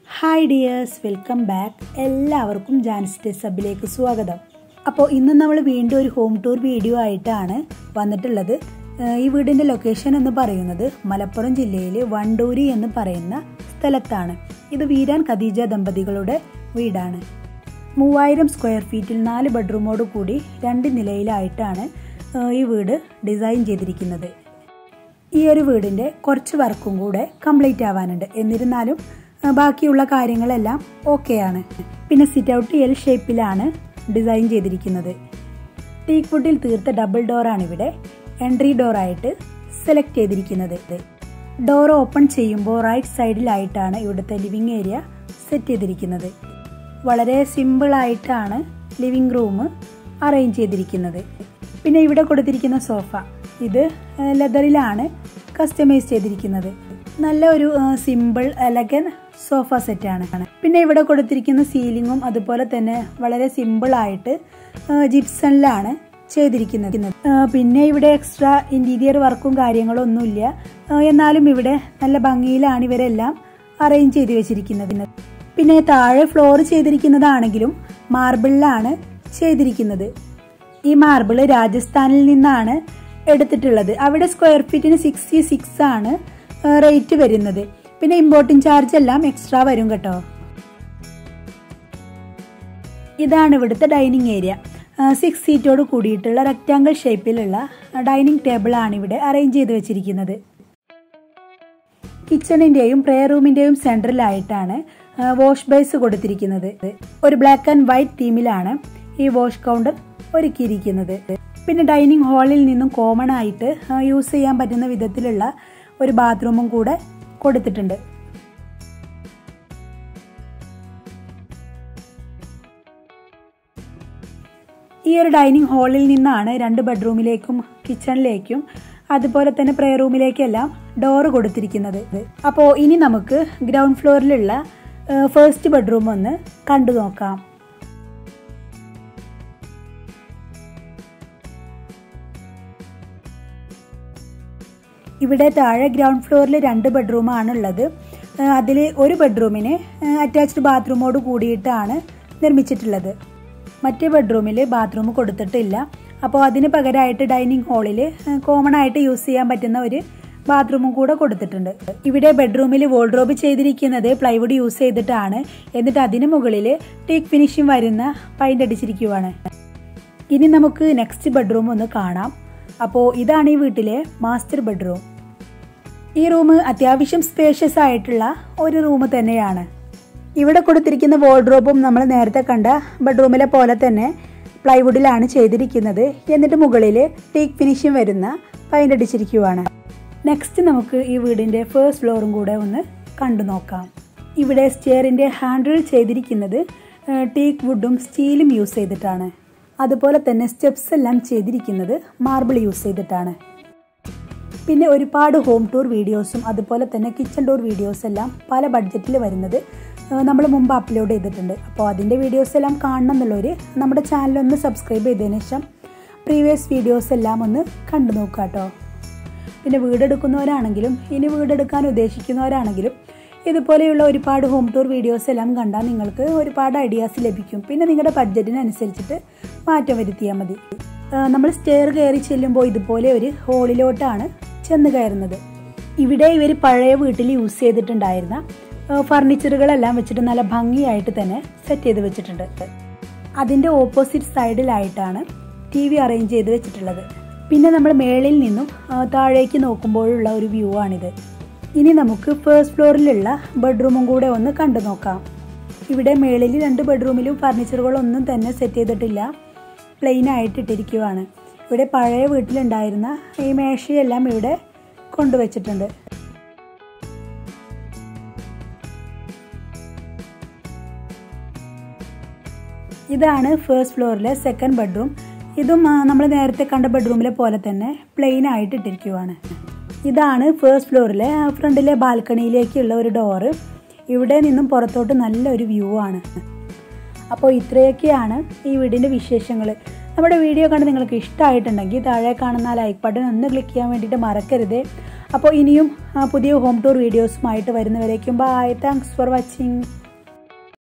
hi dears welcome back എല്ലാവർക്കും ജാൻസിൻ്റെ സബിലേക്ക് സ്വാഗതം അപ്പോൾ ഇന്ന് നമ്മൾ വീണ്ടും ഒരു ഹോം ടൂർ വീഡിയോ ആയിട്ടാണ് വന്നിട്ടുള്ളത് ഏഹ് ഈ വീടിൻ്റെ ലൊക്കേഷൻ എന്ന് പറയുന്നത് മലപ്പുറം ജില്ലയിലെ വണ്ടൂരി എന്ന് പറയുന്ന സ്ഥലത്താണ് ഇത് വീരാൻ ഖദീജ ദമ്പതികളുടെ വീടാണ് മൂവായിരം സ്ക്വയർ ഫീറ്റിൽ നാല് ബെഡ്റൂമോട് കൂടി രണ്ട് നിലയിലായിട്ടാണ് ഏഹ് ഈ വീട് ഡിസൈൻ ചെയ്തിരിക്കുന്നത് ഈ ഒരു വീടിൻ്റെ കുറച്ച് വർക്കും കൂടെ കംപ്ലീറ്റ് ആവാനുണ്ട് എന്നിരുന്നാലും ആ, ബാക്കിയുള്ള കാര്യങ്ങളെല്ലാം ഓക്കെയാണ് പിന്നെ സിറ്റ് ഔട്ട് എൽ ഷേപ്പിലാണ് ഡിസൈൻ ചെയ്തിരിക്കുന്നത് ടീക്ക് വുഡിൽ തീർത്ത ഡബിൾ ഡോറാണ് ഇവിടെ എൻട്രി ഡോറായിട്ട് സെലക്ട് ചെയ്തിരിക്കുന്നത് ഡോർ ഓപ്പൺ ചെയ്യുമ്പോൾ റൈറ്റ് സൈഡിലായിട്ടാണ് ഇവിടുത്തെ ലിവിങ് ഏരിയ സെറ്റ് ചെയ്തിരിക്കുന്നത് വളരെ സിമ്പിളായിട്ടാണ് ലിവിങ് റൂം അറേഞ്ച് ചെയ്തിരിക്കുന്നത് പിന്നെ ഇവിടെ കൊടുത്തിരിക്കുന്ന സോഫ ഇത് ലെതറിലാണ് കസ്റ്റമൈസ് ചെയ്തിരിക്കുന്നത് നല്ല ഒരു സിമ്പിൾ എലഗൻ സോഫ സെറ്റാണ് പിന്നെ ഇവിടെ കൊടുത്തിരിക്കുന്ന സീലിങ്ങും അതുപോലെ തന്നെ വളരെ സിമ്പിൾ ആയിട്ട് ജിപ്സണിലാണ് ചെയ്തിരിക്കുന്നത് ആ, പിന്നെ ഇവിടെ എക്സ്ട്രാ ഇന്റീരിയർ വർക്കും കാര്യങ്ങളും ഒന്നുമില്ല ആ, എന്നാലും ഇവിടെ നല്ല ഭംഗിയിലാണ് ഇവരെല്ലാം അറേഞ്ച് ചെയ്ത് വെച്ചിരിക്കുന്നത് പിന്നെ താഴെ ഫ്ലോർ ചെയ്തിരിക്കുന്നതാണെങ്കിലും മാർബിളിലാണ് ചെയ്തിരിക്കുന്നത് ഈ മാർബിൾ രാജസ്ഥാനിൽ നിന്നാണ് എടുത്തിട്ടുള്ളത് അവിടെ സ്ക്വയർ ഫീറ്റിന് സിക്സ്റ്റി സിക്സ് ആണ് റേറ്റ് വരുന്നത് പിന്നെ ഇമ്പോർട്ടിംഗ് ചാർജ് എല്ലാം എക്സ്ട്രാ വരും കേട്ടോ ഇതാണ് ഇവിടുത്തെ ഡൈനിങ് ഏരിയ സിക്സ് സീറ്റോട് കൂടിയിട്ടുള്ള റെക്റ്റാങ്കിൾ ഷേപ്പിലുള്ള ഡൈനിങ് ടേബിൾ ആണ് ഇവിടെ അറേഞ്ച് ചെയ്ത് വെച്ചിരിക്കുന്നത് കിച്ചണിന്റെയും പ്രെയർ റൂമിന്റെയും സെന്ററിലായിട്ടാണ് വാഷ് ബേസ് കൊടുത്തിരിക്കുന്നത് ഒരു ബ്ലാക്ക് ആൻഡ് വൈറ്റ് തീമിലാണ് ഈ വാഷ് കൗണ്ടർ ഒരുക്കിയിരിക്കുന്നത് പിന്നെ ഡൈനിങ് ഹാളിൽ നിന്നും കോമൺ ആയിട്ട് യൂസ് ചെയ്യാൻ പറ്റുന്ന വിധത്തിലുള്ള ഒരു ബാത്റൂമും കൂടെ കൊടുത്തിട്ടുണ്ട് ഈ ഒരു ഡൈനിങ് ഹാളിൽ നിന്നാണ് രണ്ട് ബെഡ്റൂമിലേക്കും കിച്ചണിലേക്കും അതുപോലെ തന്നെ പ്രേ റൂമിലേക്കെല്ലാം ഡോറ് കൊടുത്തിരിക്കുന്നത് അപ്പോൾ ഇനി നമുക്ക് ഗ്രൗണ്ട് ഫ്ലോറിലുള്ള ഫസ്റ്റ് ബെഡ്റൂം ഒന്ന് കണ്ടു നോക്കാം ഇവിടെ താഴെ ഗ്രൗണ്ട് ഫ്ലോറിൽ രണ്ട് ബെഡ്റൂമാണ് ഉള്ളത് അതിൽ ഒരു ബെഡ്റൂമിന് അറ്റാച്ച്ഡ് ബാത്റൂമോട് കൂടിയിട്ടാണ് നിർമ്മിച്ചിട്ടുള്ളത് മറ്റേ ബെഡ്റൂമിൽ ബാത്റൂം കൊടുത്തിട്ടില്ല അപ്പോൾ അതിന് പകരമായിട്ട് ഡൈനിങ് ഹാളിൽ കോമൺ ആയിട്ട് യൂസ് ചെയ്യാൻ പറ്റുന്ന ഒരു ബാത്റൂമും കൂടെ കൊടുത്തിട്ടുണ്ട് ഇവിടെ ബെഡ്റൂമിൽ വോൾഡ്രോബ് ചെയ്തിരിക്കുന്നത് പ്ലൈവുഡ് യൂസ് ചെയ്തിട്ടാണ് എന്നിട്ട് അതിന് മുകളിൽ ടീക്ക് ഫിനിഷിംഗ് വരുന്ന പൈൻ്റ് അടിച്ചിരിക്കുവാണ് ഇനി നമുക്ക് നെക്സ്റ്റ് ബെഡ്റൂം ഒന്ന് കാണാം അപ്പോൾ ഇതാണ് ഈ വീട്ടിലെ മാസ്റ്റർ ബെഡ്റൂം ഈ റൂം അത്യാവശ്യം സ്പേഷ്യസ് ആയിട്ടുള്ള ഒരു റൂം തന്നെയാണ് ഇവിടെ കൊടുത്തിരിക്കുന്ന വാർഡ്രോബും നമ്മൾ നേരത്തെ കണ്ട ബെഡ്റൂമിലെ പോലെ തന്നെ പ്ലൈവുഡിലാണ് ചെയ്തിരിക്കുന്നത് എന്നിട്ട് മുകളിൽ ടീക്ക് ഫിനിഷിംഗ് വരുന്ന പൈൻ്റ് അടിച്ചിരിക്കുവാണ് നെക്സ്റ്റ് നമുക്ക് ഈ വീടിൻ്റെ ഫേസ്റ്റ് ഫ്ലോറും കൂടെ ഒന്ന് കണ്ടു നോക്കാം ഇവിടെ സ്റ്റെയറിൻ്റെ ഹാൻഡിൽ ചെയ്തിരിക്കുന്നത് ടീക്ക് വുഡും സ്റ്റീലും യൂസ് ചെയ്തിട്ടാണ് അതുപോലെ തന്നെ സ്റ്റെപ്സ് എല്ലാം ചെയ്തിരിക്കുന്നത് മാർബിൾ യൂസ് ചെയ്തിട്ടാണ് പിന്നെ ഒരുപാട് ഹോം ടൂർ വീഡിയോസും അതുപോലെ തന്നെ കിച്ചൺ ടൂർ വീഡിയോസ് എല്ലാം പല ബഡ്ജറ്റിൽ വരുന്നത് നമ്മൾ മുമ്പ് അപ്ലോഡ് ചെയ്തിട്ടുണ്ട് അപ്പോൾ അതിൻ്റെ വീഡിയോസ് എല്ലാം കാണണം എന്നുള്ളവർ നമ്മുടെ ചാനൽ ഒന്ന് സബ്സ്ക്രൈബ് ചെയ്തതിന് ശേഷം പ്രീവിയസ് വീഡിയോസ് എല്ലാം ഒന്ന് കണ്ടു നോക്കുക കേട്ടോ പിന്നെ വീടെടുക്കുന്നവരാണെങ്കിലും ഇനി വീടെടുക്കാൻ ഉദ്ദേശിക്കുന്നവരാണെങ്കിലും ഇതുപോലെയുള്ള ഒരുപാട് ഹോം ടൂർ വീഡിയോസ് എല്ലാം കണ്ടാൽ നിങ്ങൾക്ക് ഒരുപാട് ഐഡിയാസ് ലഭിക്കും പിന്നെ നിങ്ങളുടെ ബഡ്ജറ്റിനനുസരിച്ചിട്ട് മാറ്റം വരുത്തിയാൽ മതി നമ്മൾ സ്റ്റെയർ കയറി ചെല്ലുമ്പോൾ ഇതുപോലെ ഒരു ഹോളിലോട്ടാണ് ചെന്ന് കയറുന്നത് ഇവിടെ ഇവർ പഴയ വീട്ടിൽ യൂസ് ചെയ്തിട്ടുണ്ടായിരുന്ന ഫർണിച്ചറുകളെല്ലാം വെച്ചിട്ട് നല്ല ഭംഗിയായിട്ട് തന്നെ സെറ്റ് ചെയ്ത് വെച്ചിട്ടുണ്ട് അതിൻ്റെ ഓപ്പോസിറ്റ് സൈഡിലായിട്ടാണ് ടി വി അറേഞ്ച് ചെയ്ത് വെച്ചിട്ടുള്ളത് പിന്നെ നമ്മൾ മേളിൽ നിന്നും താഴേക്ക് നോക്കുമ്പോഴുള്ള ഒരു വ്യൂ ആണിത് ഇനി നമുക്ക് ഫേസ്റ്റ് ഫ്ലോറിലുള്ള ബെഡ്റൂമും കൂടെ ഒന്ന് കണ്ടു നോക്കാം ഇവിടെ മേളിൽ രണ്ട് ബെഡ്റൂമിലും ഫർണിച്ചറുകളൊന്നും തന്നെ സെറ്റ് ചെയ്തിട്ടില്ല പ്ലെയിൻ ആയിട്ട് ഇട്ടിരിക്കുവാണ് ഇവിടെ പഴയ വീട്ടിലുണ്ടായിരുന്ന ഈ മേശയെല്ലാം ഇവിടെ കൊണ്ടുവച്ചിട്ടുണ്ട് ഇതാണ് ഫേസ്റ്റ് ഫ്ലോറിലെ സെക്കൻഡ് ബെഡ്റൂം ഇതും നമ്മൾ നേരത്തെ കണ്ട ബെഡ്റൂമിലെ പോലെ തന്നെ പ്ലെയിൻ ആയിട്ട് ഇട്ടിരിക്കുവാണ് ഇതാണ് ഫേസ്റ്റ് ഫ്ലോറിലെ ഫ്രണ്ടിലെ ബാൽക്കണിയിലേക്കുള്ള ഒരു ഡോറ് ഇവിടെ നിന്നും പുറത്തോട്ട് നല്ലൊരു വ്യൂ ആണ് അപ്പോൾ ഇത്രയൊക്കെയാണ് ഈ വീടിൻ്റെ വിശേഷങ്ങൾ നമ്മുടെ വീഡിയോ കണ്ട് നിങ്ങൾക്ക് ഇഷ്ടമായിട്ടുണ്ടെങ്കിൽ താഴെ കാണുന്ന ലൈക്ക് ബട്ടൺ ഒന്ന് ക്ലിക്ക് ചെയ്യാൻ വേണ്ടിയിട്ട് മറക്കരുത് അപ്പോൾ ഇനിയും പുതിയ ഹോം ടൂർ വീഡിയോസുമായിട്ട് വരുന്നവരേക്കും ബൈ താങ്ക്സ് ഫോർ വാച്ചിങ്